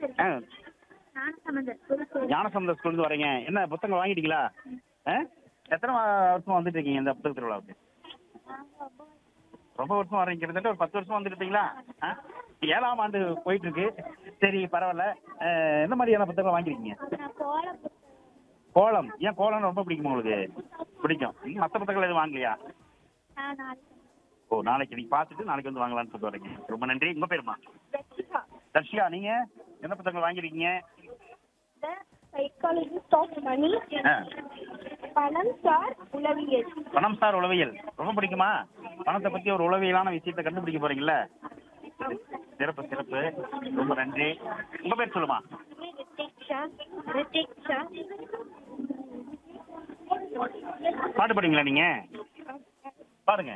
ஆ ஞானசம்பந்தர் புதுச்சேரி ஞானசமுதர் ஸ்கூல்லேருந்து வரீங்க என்ன புத்தகம் வாங்கிட்டீங்களா ஆ எத்தனை வா- வருஷமா வந்துட்டு இருக்கீங்க இந்த புத்தக திருவிழாவுக்கு ரொம்ப வருஷம் வரீங்க கிட்டத்தட்ட ஒரு பத்து வருஷம் வந்துருப்பீங்களா ஆ ஏழாம் ஆண்டு போயிட்டு இருக்கு சரி பரவாயில்ல ஆ, எந்த மாதிரியான புத்தகம் வாங்கிருக்கீங்க நான் கோல புத்தகம் கோலம் ஏன் கோலம் ரொம்ப பிடிக்குமா உங்களுக்கு பிடிக்கும் மற்ற புத்தகங்கள் எதுவும் வாங்கலையா நான் நாளைக்கு ஓ நாளைக்கு நீங்க பார்த்துட்டு நாளைக்கு வந்து வாங்கலாம்னு சொல்லிட்டு வரீங்க ரொம்ப நன்றி உங்க பேருமா தர்ஷிகா நீங்க என்ன புத்தகங்கள் வாங்கிருக்கீங்க சைக்காலஜிஸ்ட் ஆஃப் மணி ஆ. பணம் சார் உளவியல் பணம் சார் உளவியல் ரொம்ப பிடிக்குமா பணத்தை பத்தி ஒரு உளவியலான விஷயத்தை கண்டுபிடிக்க போறீங்கல்ல சிறப்பு சிறப்பு ரொம்ப நன்றி உங்க பேர் சொல்லுமா ரித்திக்ஷா ரித்திக்ஷா பாட்டு பாடுவீங்களா நீங்க பாடுங்க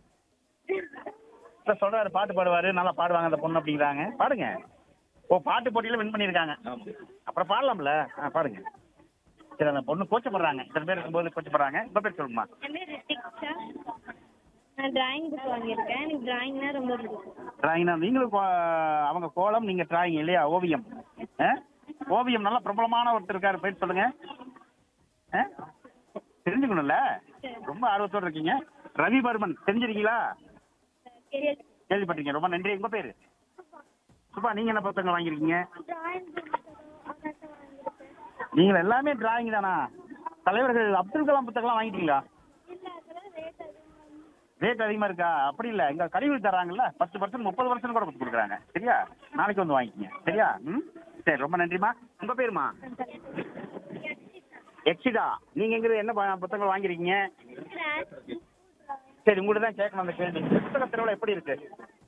இப்ப சொல்றாரு பாட்டு பாடுவாரு நல்லா பாடுவாங்க அந்த பொண்ணு அப்படிங்கிறாங்க பாடுங்க ஓ பாட்டு போட்டியில வின் பண்ணிருக்காங்க அப்புறம் பாடலாம்ல ஆ பாடுங்க சரி அந்த பொண்ணு கோச்சப்படுறாங்க இத்தனை பேர் இருக்கும்போது கோச்சப்படுறாங்க உங்க பேர் சொல்லுமா என் பேர் ரித்திக்ஷா நான் டிராயிங் புக் வாங்கியிருக்கேன் எனக்கு டிராயிங்னா ரொம்ப பிடிக்கும் டிராயிங்னா நீங்களும் கோ- அவங்க கோலம் நீங்க டிராயிங் இல்லையா ஓவியம் ஆ? ஓவியம் நல்ல பிரபலமான ஒருத்தர் இருக்காரு போயிட்டு சொல்லுங்க ஆ? தெரிஞ்சுக்கணும்ல ரொம்ப ஆர்வத்தோட இருக்கீங்க ரவி பர்மன் தெரிஞ்சிருக்கீங்களா தெரியாது கேள்விப்பட்டீங்க ரொம்ப நன்றி உங்க பேரு சுபா நீங்க என்ன புத்தகம் வாங்கியிருக்கீங்க டிராயிங் வாங்கியிருக்கேன் நீங்க எல்லாமே டிராயிங் தானா தலைவர்கள் அப்துல் கலாம் புத்தகம்லாம் வாங்கிட்டீங்களா இல்லை அதெல்லாம் ரேட் அதிகமாக ரேட் அதிகமா இருக்கா அப்படி இல்ல இங்க கழிவு தராங்கல்ல பத்து பர்சன்ட் முப்பது பர்சன்ட் கூட கொடுத்து கொடுக்குறாங்க சரியா நாளைக்கு வந்து வாங்கிக்கங்க சரியா ம் சரி ரொம்ப நன்றிம்மா உங்க பேருமா எக்ஸிடா நீங்க எங்க என்ன ப- புத்தகங்கள் வாங்கிருக்கீங்க சரி உங்கள்ட்ட தான் கேட்கணும் அந்த கேள்வி புத்தக திருவிழா எப்படி இருக்கு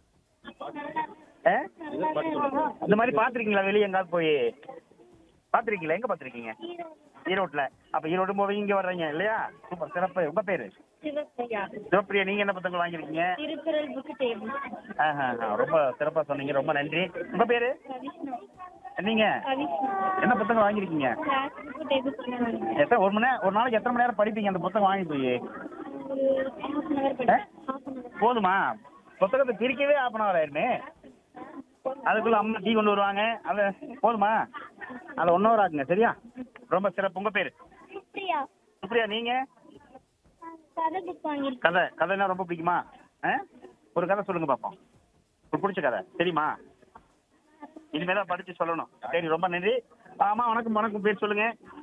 ஆ? இந்த மாதிரி பாத்திருக்கீங்களா வெளியே எங்காவது போய் பாத்திருக்கீங்களா எங்க பாத்திருக்கீங்க ஈரோட்ல அப்ப ஈரோடு போய் இங்க வர்றீங்க இல்லையா சூப்பர் சிறப்பு உங்க பேரு சிவப்பிரியா சிவப்பிரியா நீங்க என்ன புத்தகங்கள் வாங்கிருக்கீங்க திருக்குறள் புக்கு டேபிள் ஆஹா, ஆஹா, ரொம்ப சிறப்பா சொன்னீங்க ரொம்ப நன்றி உங்க பேரு கவிஷ்ணு நீங்க கவிஷ்ணு என்ன புத்தகம் வாங்கிருக்கீங்க கிளாஸ் புக்கு டேபிள் பண்ணுவாங்க எத்தனை ஒரு மணி நேரம் ஒரு நாளைக்கு எத்தனை மணி நேரம் படிப்பீங்க அந்த புத்தகம் வாங்கி போய் ஒரு ஹாஃப் அன் ஹவர் படிப்பேன் ஹாஃப் அன் ஹவர் போதுமா புத்தகத்தை பிரிக்கவே ஆஃப் அன் ஹவர் ஆயிருமே அதுக்குள்ள அம்மா டீ கொண்டு வருவாங்க அது போதுமா அதை ஒன் ஹவர் ஆக்குங்க சரியா ரொம்ப சிறப்பு உங்க பேரு பிரியா சுப்ரியா நீங்க கதை புக் வாங்கியிருக்கேன் கதை கதைனா ரொம்ப பிடிக்குமா ஆ? ஒரு கதை சொல்லுங்க பாப்போம் உங்களுக்கு பிடிச்ச கதை தெரியுமா இனிமேல் தான் படிச்சு சொல்லணும் சரி ரொம்ப நன்றி ஆமா வணக்கம் வணக்கம் பேர் சொல்லுங்க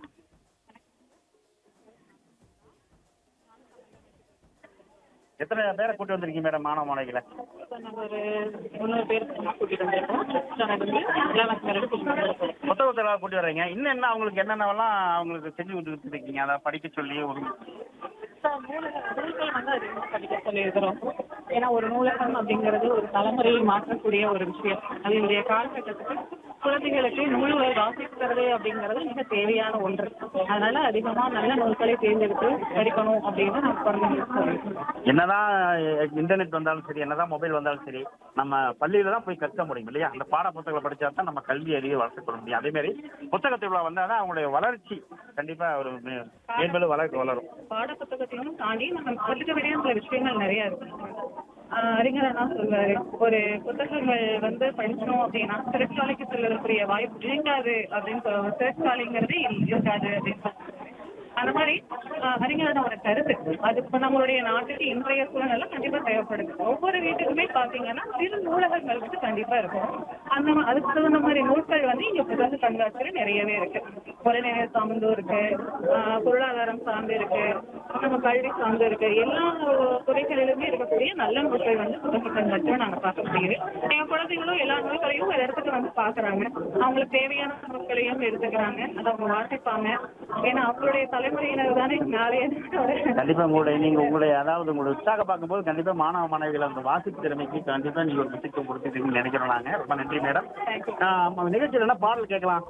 எத்தனை பேரை கூட்டி வந்திருக்கீங்க மேடம் மாணவ மாணவிகளை இப்போ நாங்கள் ஒரு முந்நூறு பேர் கூட்டிகிட்டு வந்திருக்கோம் ஸ்டாண்டர்ட் வந்து லெவன்த் வரைக்கும் கூட்டிகிட்டு வந்திருக்கோம் புத்தகத்தில் கூட்டி வர்றீங்க இன்னும் என்ன அவங்களுக்கு என்னென்னவெல்லாம் அவங்களுக்கு செஞ்சு கொடுத்துட்டு இருக்கீங்க அதை படிக்க சொல்லி ஒரு இப்போ மூணு நூல்கள் வந்து அதிகமாக படிக்க சொல்லியிருக்கிறோம் ஏன்னா ஒரு நூலகம் அப்படிங்கிறது ஒரு தலைமுறையை மாற்றக்கூடிய ஒரு விஷயம் அது இன்றைய காலகட்டத்துக்கு குழந்தைகளுக்கு நூல்களை வாசிக்கிறது அப்படிங்கிறது மிக தேவையான ஒன்று அதனால அதிகமாக நல்ல நூல்களை தேர்ந்தெடுத்து படிக்கணும் அப்படின்னு நான் குழந்தைங்களுக்கு சொல்லியிருக்கோம் என்னதான் இன்டர்நெட் வந்தாலும் சரி என்னதான் மொபைல் வந்தாலும் சரி நம்ம பள்ளியில தான் போய் கற்க முடியும் இல்லையா அந்த பாட புத்தகங்களை படிச்சா தான் நம்ம கல்வி அறிவை வளர்த்துக்கொள்ள முடியும் அதே மாதிரி புத்தக திருவிழா வந்தால் தான் அவங்களுடைய வளர்ச்சி கண்டிப்பா ஒரு மே- மேன்மேலும் வளர்ச்சி வளரும் பாட புத்தகத்தையும் தாண்டி நம்ம கற்றுக்க வேண்டிய சில விஷயங்கள் நிறைய இருக்கு ஆஹ் அறிஞர் அண்ணா சொல்வாரு ஒரு புத்தகங்கள் வந்து படிச்சோம் அப்படின்னா சிறைச்சாலைக்கு செல்லக்கூடிய வாய்ப்பு இருக்காது அப்படின்னு சொல்லுவாங்க சிறைச்சாலைங்கிறதே இல்- இருக்காது அப்படின்னு சொல்லுவாங்க. அந்த மாதிரி ஆஹ் அறிஞர் அண்ணாவோட கருத்து அது இப்ப நம்மளுடைய நாட்டுக்கு இன்றைய சூழ்நிலை கண்டிப்பா தேவைப்படுது ஒவ்வொரு வீட்டுக்குமே பாத்தீங்கன்னா சிறு நூலகங்கள் வந்து கண்டிப்பா இருக்கும் அந்த மா- அதுக்கு தகுந்த மாதிரி நூல்கள் வந்து இங்க புத்தக கண்காட்சியில நிறையவே இருக்கு புறநிலை சார்ந்தும் இருக்கு ஆஹ் பொருளாதாரம் சார்ந்து இருக்கு நம்ம கல்வி சார்ந்து இருக்கு எல்லா துறைகளிலுமே இருக்கக்கூடிய நல்ல நூல்கள் வந்து புத்தக கண்காட்சியில நாங்க பார்க்க முடியுது எங்க குழந்தைங்களும் எல்லா நூல்களையும் ஒரு இடத்துக்கு வந்து பாக்குறாங்க அவங்களுக்கு தேவையான நூல்களையும் எடுத்துக்கிறாங்க அதை அவங்க வாசிப்பாங்க ஏன்னா அவங்களுடைய தலைமுறையினர் தானே நாளைய நாட்டோட கண்டிப்பா உங்களுடைய நீங்க உங்களுடைய அதாவது உங்களுடைய உற்சாகம் பார்க்கும்போது கண்டிப்பா மாணவ மாணவிகள் அந்த வாசிப்பு திறமைக்கு கண்டிப்பா நீங்க ஒரு முக்கியத்துவம் கொடுத்துருக்கீங்கன்னு நினைக்கிறோம் நாங்க ரொம்ப நன்றி மேடம் நிகழ்ச்சியில் என்ன பாடல் கேட்கலாம்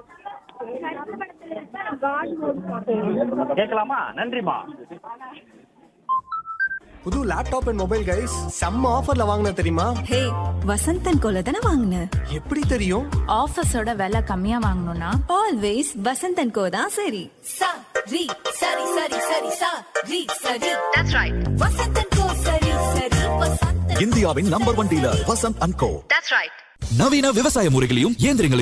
காட் மோட் கேட்கலாமா நன்றிமா புது லேப்டாப் அண்ட் மொபைல் கைஸ் செம்ம ஆஃபர்ல வாங்கின தெரியுமா ஹே வசந்தன் கோல தானே வாங்கின எப்படி தெரியும் ஆஃபீஸோட விலை கம்மியா வாங்கணும்னா ஆல்வேஸ் வசந்தன் கோ தான் சரி sa ri sari sari sari sa ri sari that's right vasantan ko sari sari vasantan இந்தியாவின் number one dealer Vasanth and co that's right நவீன விவசாய முறைகளையும் இயந்திரங்களையும்